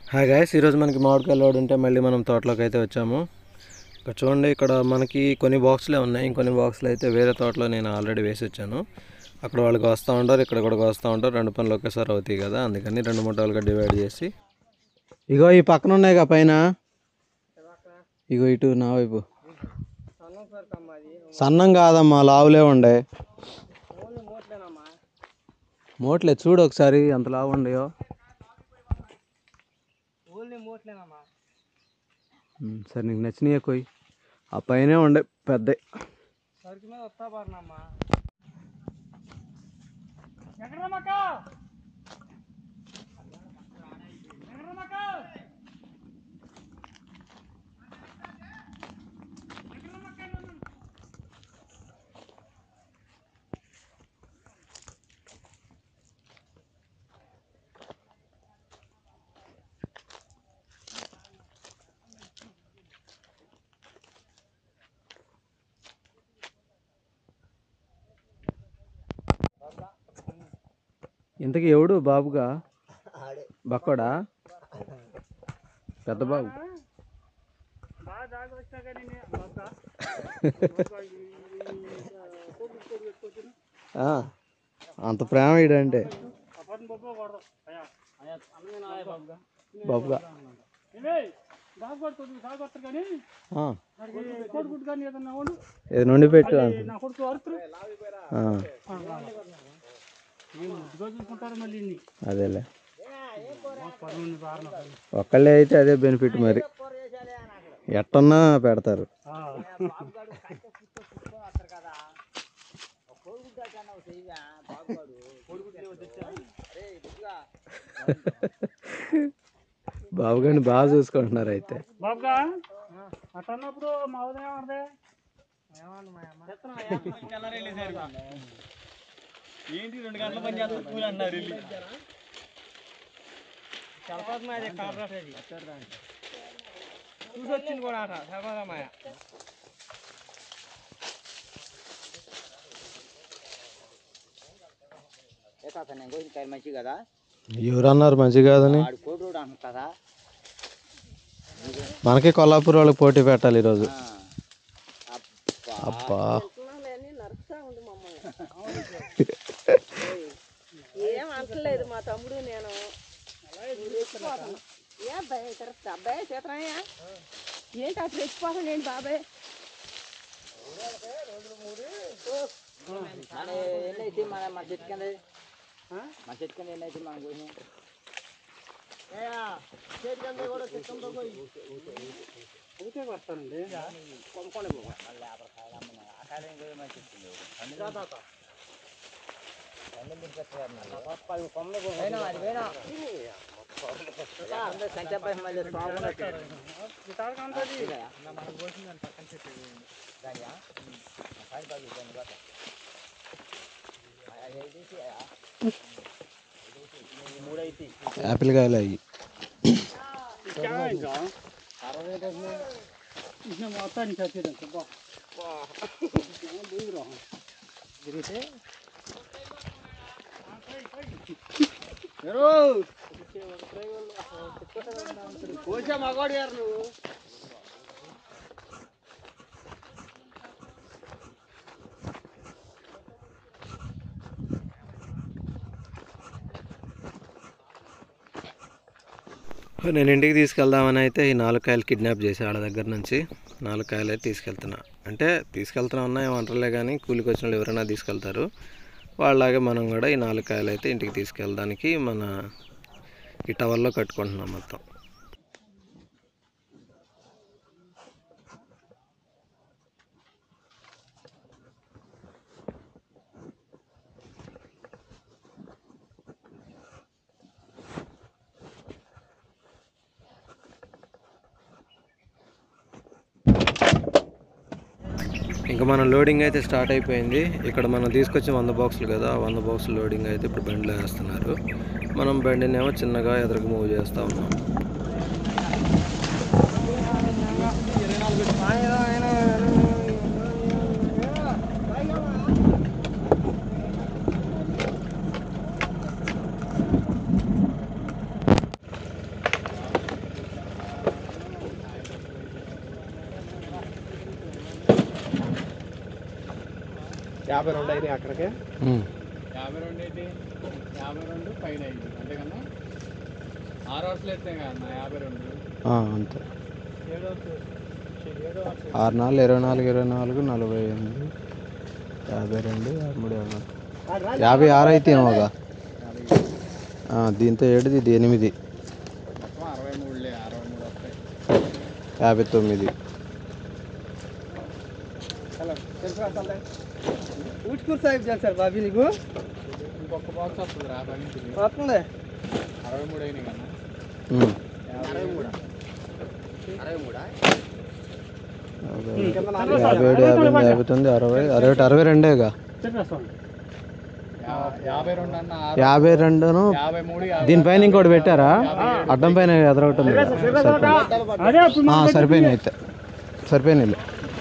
Hi guys ఈరోజు మనకి మామిడికాయ లోడ్ ఉంటే మళ్ళీ మనం తోటలోకి అయితే వచ్చాము ఇక్కడ చూడండి ఇక్కడ మనకి కొన్ని బాక్సులే ఉన్నాయి ఇంకొన్ని బాక్సులు అయితే వేరే తోటలో నేను ఆల్రెడీ వేసి వచ్చాను అక్కడ వాళ్ళకి వస్తూ ఉంటారు ఇక్కడ కూడా వస్తూ ఉంటారు రెండు పనులు ఒకేసారి అవుతాయి కదా అందుకని రెండు మూటలుగా డివైడ్ చేసి ఇగో ఈ పక్కన ఉన్నాయి కదా పైన ఇగో ఇటు నా వైపు సన్నం కాదమ్మా లావులే ఉండే మోట్లే చూడు ఒకసారి ఎంత లావు ఉండయో ఉమ్, సరే నీకు నచ్చినాయే కొయ్యి ఆ పైనే ఉండే పెద్ద ఇంతకీ ఎవడు బాబుగా బక్కోడా పెద్ద బాబు ఆ, అంత ప్రేమ ఈడంటే బాబుగా ఆ, ఇది నుండి పెట్టు అంటున్నా. ఆ, అదేలే ఒక్కళ్ళే అయితే అదే బెనిఫిట్ మరి ఎట్టన్నా పెడతారు బాబు గారిని బాగా చూసుకుంటున్నారు అయితే బాబుగా అట్టన్నప్పుడు మా వదిన ఏమన్నది ఏంటి రెండు గంటల పని చేస్తారు కూలి అన్నారు చలపతి కాపరాటది చూసి వచ్చింది కూడా అట చలపతమాయ ఏ తాత నేను కోసిన కాయలు మంచి కదా ఎవరన్నారు మంచి కాదని ఆడు కోటి రోడ్ అంటున్నా కదా మనకి కొల్లాపూర్ వాళ్ళకి పోటీ పెట్టాలి ఈరోజు ఆ. అబ్బా. అబ్బా ఏం అంటలేదు మా తమ్ముడు నేను రెచ్చిపోతాను ఏ అబ్బాయి తిరగతా అబ్బాయి సీతరాయ్య ఏంటి అప్పుడు రెచ్చిపోతాను ఏంటి బాబాయ్ మన ఎన్ని అయితే మన మన చెట్టు కింద మన చెట్టు కింద ఎన్ని అయితే మనం కోసినాం ఊరికే వస్తానండి కొనుక్కొని పో. మళ్ళీ అక్కడ కాయలు అమ్మను. ఆ కాయలు ఏం కోయమని మన చెట్టు కింద. పందులు పందులు తిరిగేస్తున్నారు మరి. పోయినా, అది పోయినా. అందరూ సంచపై మళ్ళీ సాగులు వచ్చారు. ఇదా? దానియా? ఆ కాయలు బాగా దాన్ని పోతా. అది ఇది తీసేయా? యాపిల్ కాయలు అయ్యి మొత్తానికి చచ్చేదండి బా కోసా మగవాడు గారు నువ్వు నేను ఇంటికి తీసుకెళ్దామని అయితే ఈ నాలుగు కాయలు కిడ్నాప్ చేసి వాళ్ళ దగ్గర నుంచి నాలుగు కాయలు అయితే తీసుకెళ్తున్నా అంటే తీసుకెళ్తున్నా ఉన్నా ఏమంటారులే కానీ కూలికి వచ్చిన వాళ్ళు ఎవరైనా తీసుకెళ్తారు వాళ్ళలాగే మనం కూడా ఈ నాలుగు కాయలు అయితే ఇంటికి తీసుకెళ్ళడానికి మన ఈ టవర్లో కట్టుకుంటున్నాం మొత్తం ఇంకా మన లోడింగ్ అయితే స్టార్ట్ అయిపోయింది ఇక్కడ మనం తీసుకొచ్చిన వంద బాక్సులు కదా ఆ వంద బాక్సులు లోడింగ్ అయితే ఇప్పుడు బండిలో వేస్తున్నారు మనం బండినేమో చిన్నగా ఎదురుకు మూవ్ చేస్తూ ఉన్నాం యాభై రెండు అయినాయి అక్కడికి ఉమ్. యాభై రెండు ఏంటి యాభై రెండు పైన అయింది అంతేకన్నా ఆరు వర్షాలు ఎత్తాయి కదా యాభై రెండు ఆ, అంతే ఏడో ఏడో వర్షం ఆరు నాలుగు ఇరవై నాలుగు ఇరవై నాలుగు నలభై ఎనిమిది యాభై రెండు యాభై మూడు యాభై నాలుగు యాభై ఆరు అయితే ఏమోగా ఆ, దీంతో ఏడుది ఇది ఎనిమిది మొత్తం అరవై మూడులే అరవై మూడు వస్తాయి యాభై తొమ్మిది హలో తెలుసు ఊచుకూరు సాహిబ్ చేయాలి సార్ బాబీ నీకు ఇంకొక బాక్స్ వస్తుంది రా బాబీ వస్తుంది అరవై మూడు అయినాయి కన్నా ఉమ్. అరవై మూడు అరవై మూడా యాభై యాభై ఏడు యాభై ఎనిమిది యాభై తొమ్మిది అరవై అరవై ఒకటి అరవై రెండేగా యాభై రెండు అన్న యాభై రెండును యాభై మూడు దీనిపైన ఇంకోటి పెట్టారా అడ్డం పైన ఎదరొకటి ఉంది సరిపోయింది. ఆ, సరిపోయినాయి అయితే సరిపోయినాయి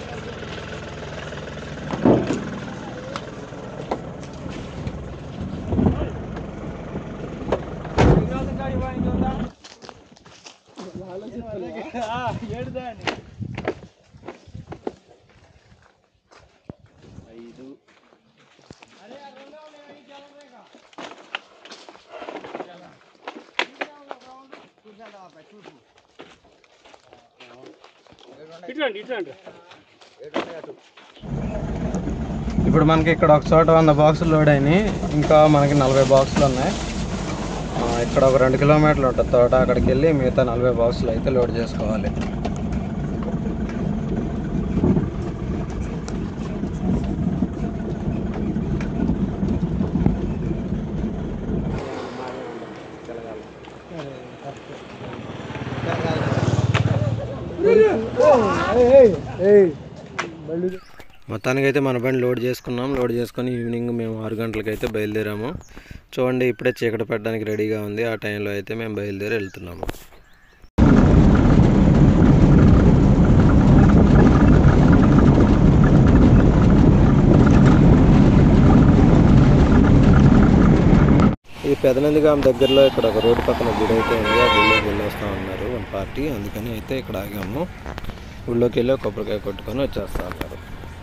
ఇప్పుడు మనకి ఇక్కడ ఒక చోట వంద బాక్సులు లోడ్ అయినాయి ఇంకా మనకి నలభై బాక్సులు ఉన్నాయి ఆ, ఇక్కడ ఒక రెండు కిలోమీటర్లు ఉంటుంది తోట అక్కడికి వెళ్ళి మిగతా నలభై బాక్సులు అయితే లోడ్ చేసుకోవాలి మొత్తానికి అయితే మన బండి లోడ్ చేసుకున్నాం లోడ్ చేసుకొని ఈవినింగ్ మేము ఆరు గంటలకు అయితే బయలుదేరాము చూడండి ఇప్పుడే చీకటి పెట్టడానికి రెడీగా ఉంది ఆ టైంలో అయితే మేము బయలుదేరి వెళ్తున్నాము ఈ పెదనందిగాం దగ్గరలో ఇక్కడ ఒక రోడ్డు పక్కన గుడి అయితే ఉంది ఆ గుడిలోకి వెళ్ళొస్తా ఉన్నారు మన పార్టీ అందుకని అయితే ఇక్కడ ఆగాము గుళ్ళోకి వెళ్ళి ఒక కొబ్బరికాయ కొట్టుకొని వచ్చేస్తా ఉన్నారు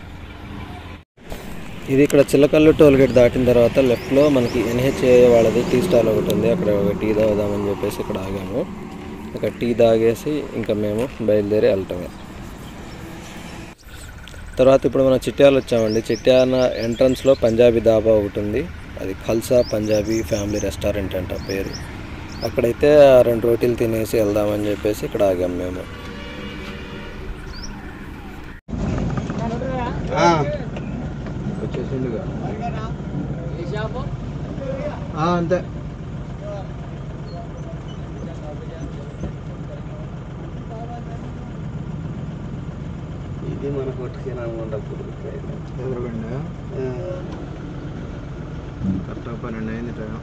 ఇది ఇక్కడ చిల్లకల్లు టోల్ గేట్ దాటిన తర్వాత లెఫ్ట్లో మనకి ఎన్హెచ్ఏ వాళ్ళది టీ స్టాల్ ఒకటి ఉంది అక్కడ ఒక టీ తాగుదామని చెప్పేసి ఇక్కడ ఆగాము ఇక్కడ టీ తాగేసి ఇంకా మేము బయలుదేరి వెళ్తామే తర్వాత ఇప్పుడు మనం చిట్యాలు వచ్చామండి చిట్యాల ఎంట్రన్స్లో పంజాబీ దాబా ఒకటి ఉంది అది ఖల్సా పంజాబీ ఫ్యామిలీ రెస్టారెంట్ అంట పేరు అక్కడైతే ఆ రెండు రోటీలు తినేసి వెళ్దామని చెప్పేసి ఇక్కడ ఆగాం మేము వచ్చేసిండుగా అంతే ఇది మన కొట్టుకేనా ఎదురుగండి కరెక్ట్గా పన్నెండు అయింది టైం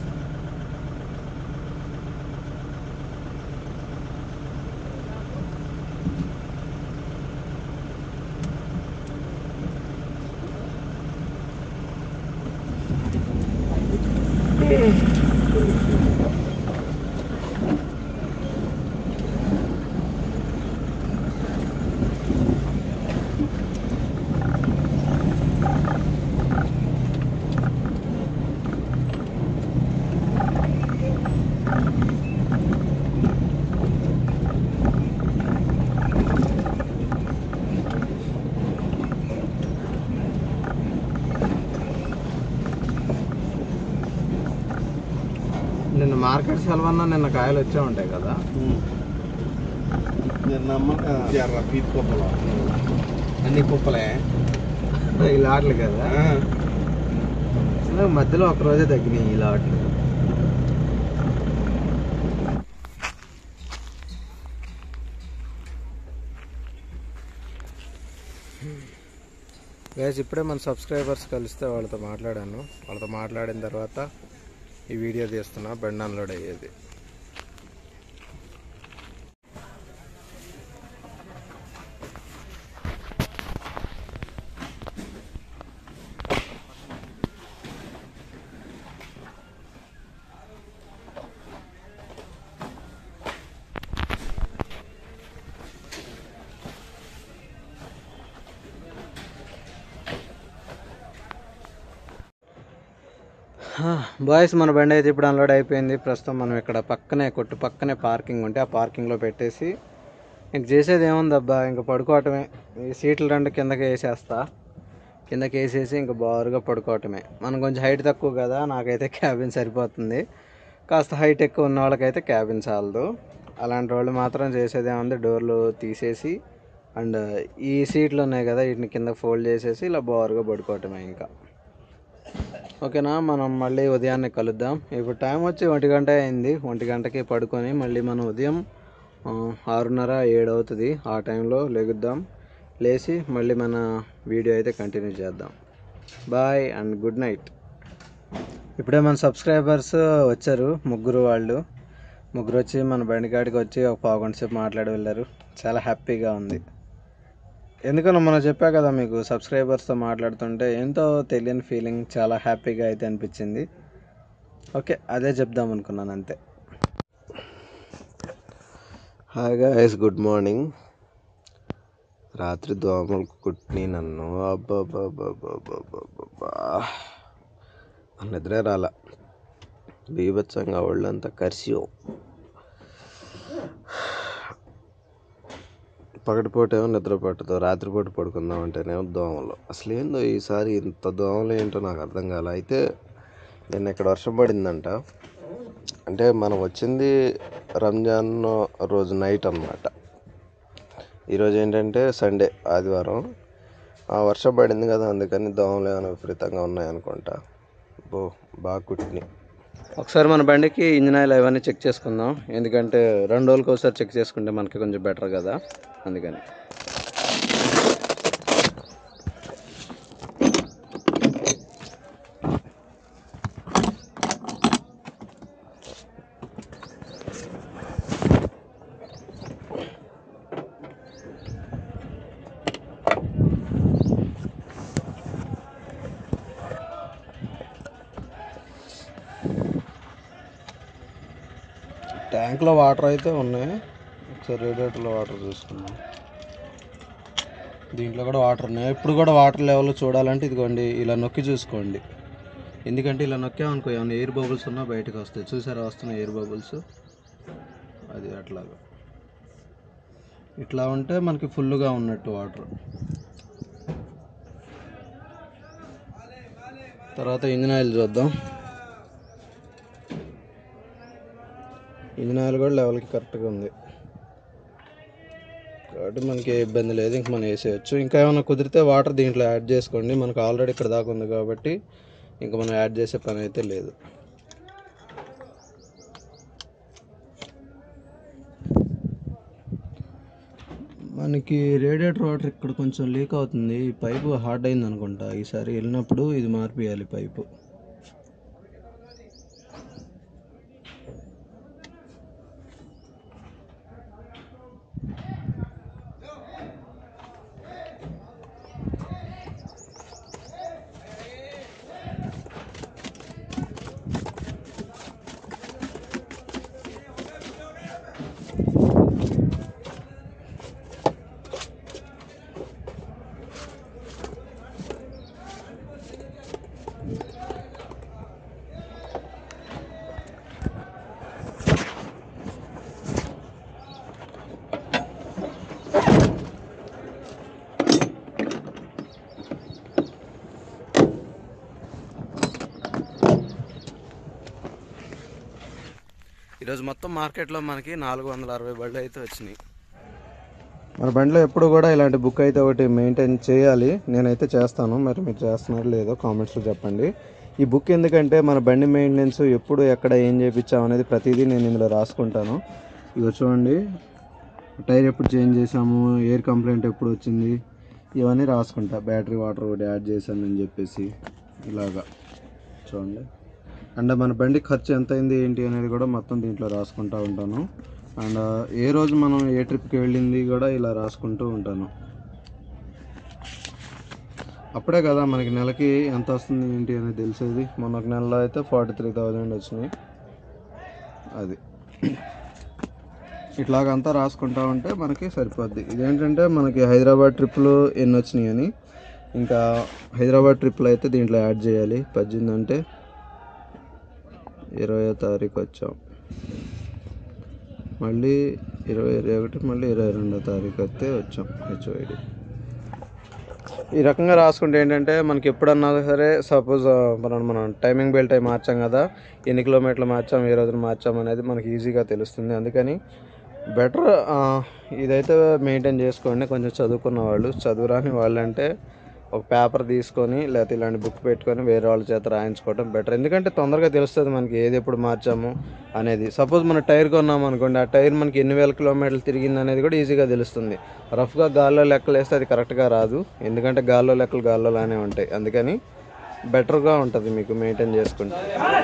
నిన్న మార్కెట్ సెలవన్నా నిన్న కాయలు వచ్చే ఉంటాయి కదా అన్ని కుప్పలే ఈ లాట్లు కదా అసలు మధ్యలో ఒక రోజే తగ్గినాయి ఈ లాట్లు గైస్ ఇప్పుడే మన సబ్స్క్రైబర్స్ కలిస్తే వాళ్ళతో మాట్లాడాను వాళ్ళతో మాట్లాడిన తర్వాత ఈ వీడియో తీస్తున్నా బండి అన్లోడ్ అయ్యేది బాయ్స్ మన బండి అయితే ఇప్పుడు అన్లోడ్ అయిపోయింది ప్రస్తుతం మనం ఇక్కడ పక్కనే కొట్టు పక్కనే పార్కింగ్ ఉంటే ఆ పార్కింగ్లో పెట్టేసి ఇంక చేసేది ఏముందబ్బా ఇంక పడుకోవటమే ఈ సీట్లు రెండు కిందకి వేసేస్తా కిందకి వేసేసి ఇంక బారుగా పడుకోవటమే మనం కొంచెం హైట్ తక్కువ కదా నాకైతే క్యాబిన్ సరిపోతుంది కాస్త హైట్ ఎక్కువ ఉన్న వాళ్ళకైతే క్యాబిన్ చాలదు అలాంటి వాళ్ళు మాత్రం చేసేది ఏముంది డోర్లు తీసేసి అండ్ ఈ సీట్లు ఉన్నాయి కదా వీటిని కింద ఫోల్డ్ చేసేసి ఇలా బారుగా పడుకోవటమే ఇంకా ఓకేనా మనం మళ్ళీ ఉదయాన్నే కలుద్దాం ఇప్పుడు టైం వచ్చి ఒంటి గంట అయింది ఒంటి గంటకి పడుకొని మళ్ళీ మనం ఉదయం ఆ, ఆరున్నర ఏడు అవుతుంది ఆ టైంలో లెగుద్దాం లేచి మళ్ళీ మన వీడియో అయితే కంటిన్యూ చేద్దాం బాయ్ అండ్ గుడ్ నైట్ ఇప్పుడే మన సబ్స్క్రైబర్స్ వచ్చారు ముగ్గురు వాళ్ళు ముగ్గురు వచ్చి మన బండి కాడికి వచ్చి ఒక పావు గంట సేపు మాట్లాడి వెళ్ళారు చాలా హ్యాపీగా ఉంది ఎందుకన్నా మనం చెప్పా కదా మీకు సబ్స్క్రైబర్స్తో మాట్లాడుతుంటే ఎంతో తెలియని ఫీలింగ్ చాలా హ్యాపీగా అయితే అనిపించింది ఓకే అదే చెప్దాం అనుకున్నాను అంతే హాయ్ గైస్ గుడ్ మార్నింగ్ రాత్రి దోమలు కుట్టిని నన్ను అబ్బాబ్బాబ్బాబ్బాబ్బా నిద్రే రాల బీభత్సంగా ఒళ్ళంతా కరిసియో పగటిపూట ఏమో నిద్ర పట్టదు రాత్రిపూట పడుకుందాం అంటేనేమో దోమలు అసలు ఏందో ఈసారి ఇంత దోమలు ఏంటో నాకు అర్థం కాలే అయితే నిన్న ఇక్కడ వర్షం పడిందంట అంటే మనం వచ్చింది రంజాన్ రోజు నైట్ అన్నమాట ఈరోజు ఏంటంటే సండే ఆదివారం ఆ వర్షం పడింది కదా అందుకని దోమలు ఏమైనా విపరీతంగా ఉన్నాయనుకుంటా బో బాగా కుట్టినాయి ఒకసారి మన బండికి ఇంజిన్ ఆయిల్ అవన్నీ చెక్ చేసుకుందాం ఎందుకంటే రెండు రోజులకి ఒకసారి చెక్ చేసుకుంటే మనకి కొంచెం బెటర్ కదా అందుకని ట్యాంక్లో వాటర్ అయితే ఉన్నాయి ఒకసారి రేడియేటర్లో వాటర్ చూసుకుందాం దీంట్లో కూడా వాటర్ ఉన్నాయి ఇప్పుడు కూడా వాటర్ లెవెల్ చూడాలంటే ఇదిగోండి ఇలా నొక్కి చూసుకోండి ఎందుకంటే ఇలా నొక్కామనుకో ఏమైనా ఎయిర్ బబుల్స్ ఉన్నా బయటకు వస్తాయి చూసారా వస్తున్నాయి ఎయిర్ బబుల్స్ అది అట్లాగా ఇట్లా ఉంటే మనకి ఫుల్గా ఉన్నట్టు వాటర్ తర్వాత ఇంజిన్ ఆయిల్ చూద్దాం ఇంజిన్ ఆయిల్ కూడా లెవెల్కి కరెక్ట్గా ఉంది కాబట్టి మనకి ఏ ఇబ్బంది లేదు ఇంక మనం వేసేయచ్చు ఇంకా ఏమైనా కుదిరితే వాటర్ దీంట్లో యాడ్ చేసుకోండి మనకు ఆల్రెడీ ఇక్కడ దాకా ఉంది కాబట్టి ఇంకా మనం యాడ్ చేసే పని అయితే లేదు మనకి రేడియేటర్ వాటర్ ఇక్కడ కొంచెం లీక్ అవుతుంది ఈ పైపు హార్డ్ అయింది అనుకుంటా ఈసారి వెళ్ళినప్పుడు ఇది మార్పియాలి పైపు ఈరోజు మొత్తం మార్కెట్లో మనకి నాలుగు వందల అరవై బళ్ళు అయితే వచ్చినాయి మన బండిలో ఎప్పుడు కూడా ఇలాంటి బుక్ అయితే ఒకటి మెయింటైన్ చేయాలి నేనైతే చేస్తాను మరి మీరు చేస్తున్నారో లేదో కామెంట్స్లో చెప్పండి ఈ బుక్ ఎందుకంటే మన బండి మెయింటెనెన్స్ ఎప్పుడు ఎక్కడ ఏం చేయించాం అనేది ప్రతిదీ నేను ఇందులో రాసుకుంటాను ఇగో చూడండి టైర్ ఎప్పుడు చేంజ్ చేసాము ఎయిర్ కంప్లైంట్ ఎప్పుడు వచ్చింది ఇవన్నీ రాసుకుంటా బ్యాటరీ వాటర్ ఒకటి యాడ్ చేశానని చెప్పేసి ఇలాగా చూడండి అండ్ మన బండి ఖర్చు ఎంత అయింది ఏంటి అనేది కూడా మొత్తం దీంట్లో రాసుకుంటూ ఉంటాను అండ్ ఏ రోజు మనం ఏ ట్రిప్కి వెళ్ళింది కూడా ఇలా రాసుకుంటూ ఉంటాను అప్పుడే కదా మనకి నెలకి ఎంత వస్తుంది ఏంటి అనేది తెలిసేది మొన్న ఒక నెలలో అయితే ఫార్టీ త్రీ థౌజండ్ వచ్చినాయి అది ఇట్లాగంతా రాసుకుంటా ఉంటే మనకి సరిపోద్ది ఇదేంటంటే మనకి హైదరాబాద్ ట్రిప్లు ఎన్ని వచ్చినాయి అని ఇంకా హైదరాబాద్ ట్రిప్లు అయితే దీంట్లో యాడ్ చేయాలి పద్దెనిమిది అంటే ఇరవయో తారీఖు వచ్చాం మళ్ళీ ఇరవై ఇరవై ఒకటి మళ్ళీ ఇరవై రెండో తారీఖు అయితే వచ్చాం హెచ్ఓఐడి ఈ రకంగా రాసుకుంటే ఏంటంటే మనకి ఎప్పుడన్నా సరే సపోజ్ మనం మనం టైమింగ్ బెల్ట్ అయి మార్చాం కదా ఎన్ని కిలోమీటర్లు మార్చాం ఏ రోజున మార్చాం అనేది మనకి ఈజీగా తెలుస్తుంది అందుకని బెటర్ ఇదైతే మెయింటైన్ చేసుకోండి కొంచెం చదువుకున్న వాళ్ళు చదువురాని వాళ్ళు అంటే ఒక పేపర్ తీసుకొని లేకపోతే ఇలాంటి బుక్ పెట్టుకొని వేరే వాళ్ళ చేత రాయించుకోవడం బెటర్ ఎందుకంటే తొందరగా తెలుస్తుంది మనకి ఏది ఎప్పుడు మార్చాము అనేది సపోజ్ మన టైర్ కొన్నాం అనుకోండి ఆ టైర్ మనకి ఎన్ని వేల కిలోమీటర్లు తిరిగింది అనేది కూడా ఈజీగా తెలుస్తుంది రఫ్గా గాల్లో లెక్కలు వేస్తే అది కరెక్ట్గా రాదు ఎందుకంటే గాల్లో లెక్కలు గాల్లోలానే ఉంటాయి అందుకని బెటర్గా ఉంటుంది మీకు మెయింటైన్ చేసుకుంటే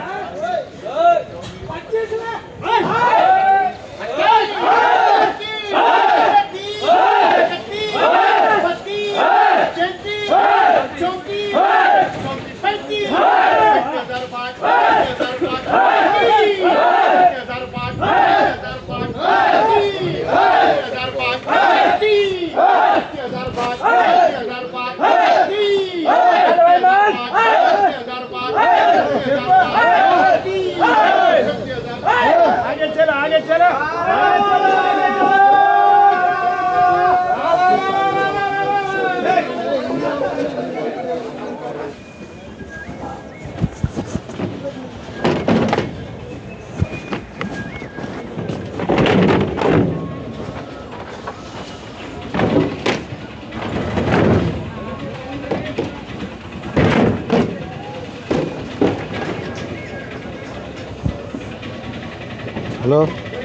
హలో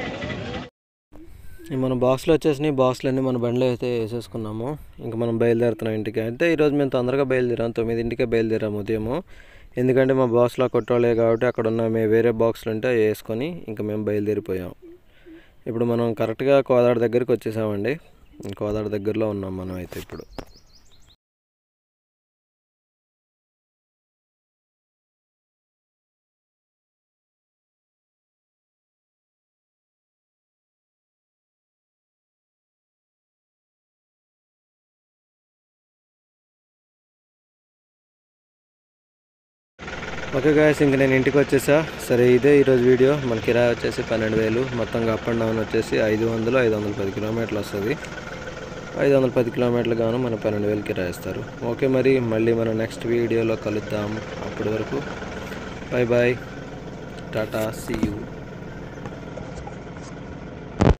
ఈ మన బాక్స్లో వచ్చేసినాయి బాక్స్లు అన్నీ మన బండిలో అయితే వేసేసుకున్నాము ఇంకా మనం బయలుదేరుతున్నాం ఇంటికి అయితే ఈరోజు మేము తొందరగా బయలుదేరాం తొమ్మిదింటికే బయలుదేరాము ఉదయము ఎందుకంటే మా బాక్స్లో కొట్టోలే కాబట్టి అక్కడ ఉన్న మేము వేరే బాక్సులు ఉంటే అవి వేసుకొని ఇంకా మేము బయలుదేరిపోయాం ఇప్పుడు మనం కరెక్ట్గా కోదాడ దగ్గరికి వచ్చేసామండి కోదాడ దగ్గరలో ఉన్నాం మనం అయితే ఇప్పుడు ఓకే గాయస్ ఇంక నేను ఇంటికి వచ్చేసా సరే ఇదే ఈరోజు వీడియో మన కిరాయి వచ్చేసి పన్నెండు వేలు మొత్తంగా అప్ అండ్ డౌన్ వచ్చేసి ఐదు వందలు ఐదు వందల పది కిలోమీటర్లు వస్తుంది ఐదు వందల పది కిలోమీటర్లు గాను మన పన్నెండు వేలు కిరాయి ఇస్తారు ఓకే మరి మళ్ళీ మనం నెక్స్ట్ వీడియోలో కలుద్దాం అప్పటి వరకు bye bye tata see you